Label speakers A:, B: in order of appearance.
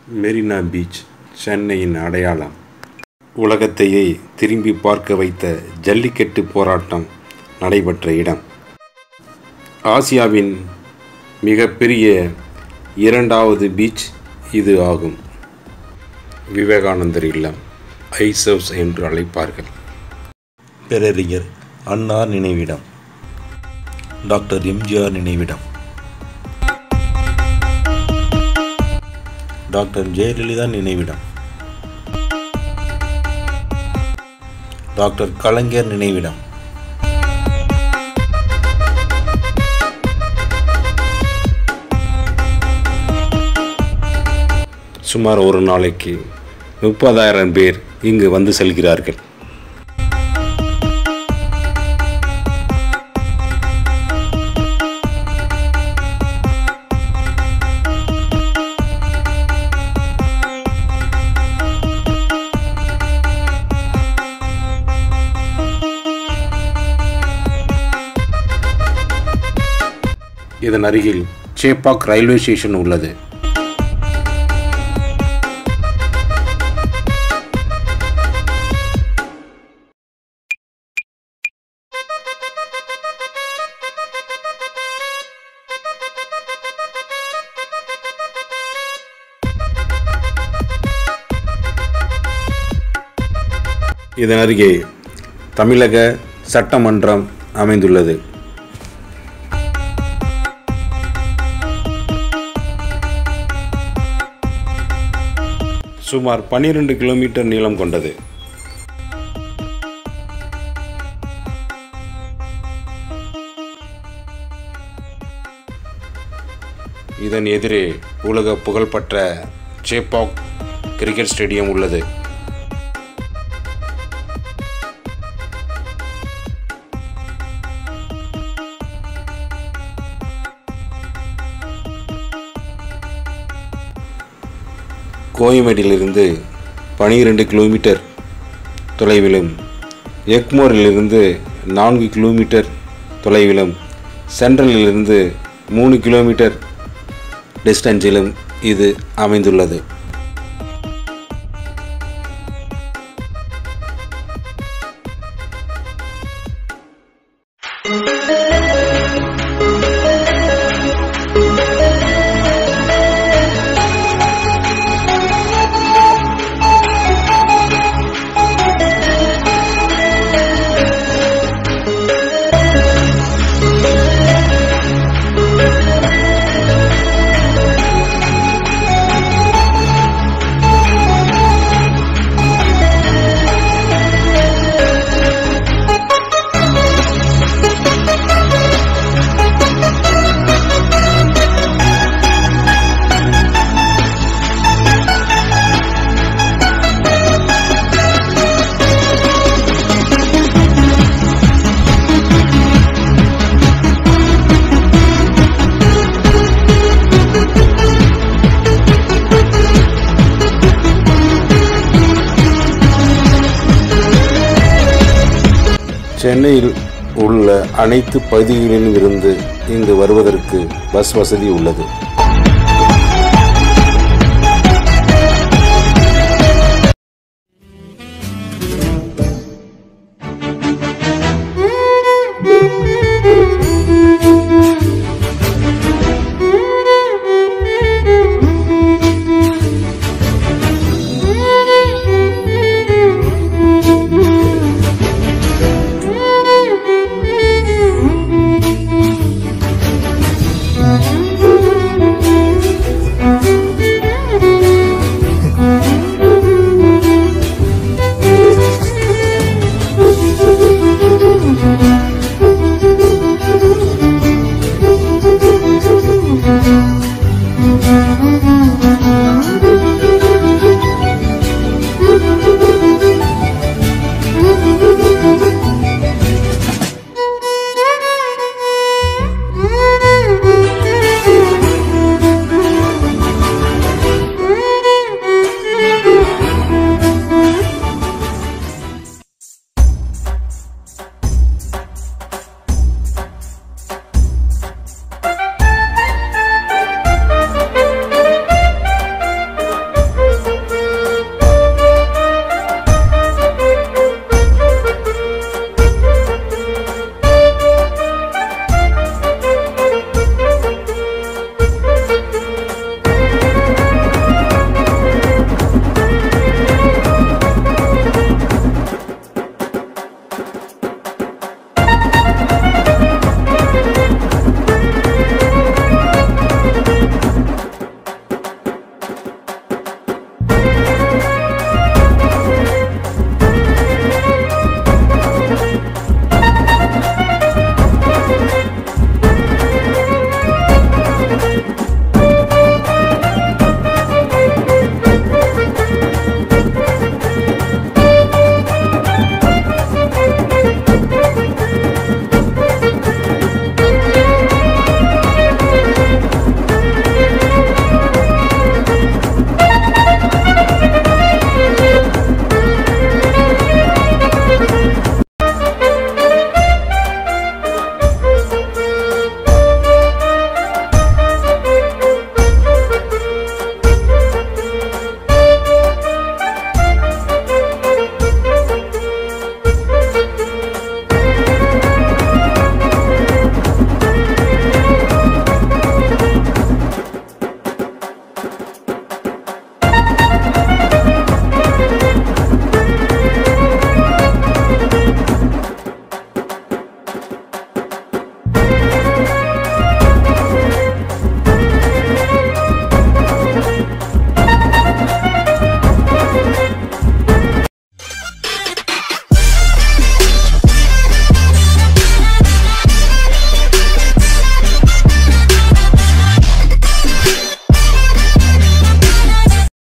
A: Marina beach சென்னையின் அடையாளம் உலகத்தையே திரும்பி பார்க்க வைத்த ஜல்லிக்கட்டு போராட்டம் நடைபெற்ற இடம் ஆசியாவின் மிகப்பெரிய இரண்டாவது பீச் இது ஆகும் விவேகானந்தர் இல்லம் ஐசவ்ஸ் என்று அழைப்பார்கள்
B: பேரறிஞர் அண்ணா நினைவிடம் டாக்டர் எம்ஜிஆர் நினைவிடம் டாக்டர் ஜெயலலிதா நினைவிடம் டாக்டர் கலைஞர் நினைவிடம்
A: சுமார் ஒரு நாளைக்கு முப்பதாயிரம் பேர் இங்கு வந்து செல்கிறார்கள் இதன் அருகில் சேப்பாக் ரயில்வே ஸ்டேஷன் உள்ளது இதன் அருகே தமிழக சட்டமன்றம் அமைந்துள்ளது சுமார் 12 கிலோமீட்டர் நீளம் கொண்டது இதன் எதிரே உலக புகழ்பெற்ற சேப்பாக் கிரிக்கெட் ஸ்டேடியம் உள்ளது கோயம்பேட்டிலிருந்து பனிரெண்டு கிலோமீட்டர் தொலைவிலும் எக்மோரிலிருந்து நான்கு கிலோமீட்டர் தொலைவிலும் சென்ட்ரலிலிருந்து மூணு கிலோமீட்டர் டிஸ்டன்ஸிலும் இது அமைந்துள்ளது சென்னையில் உள்ள அனைத்து பகுதிகளிலும் இருந்து இங்கு வருவதற்கு பஸ் வசதி உள்ளது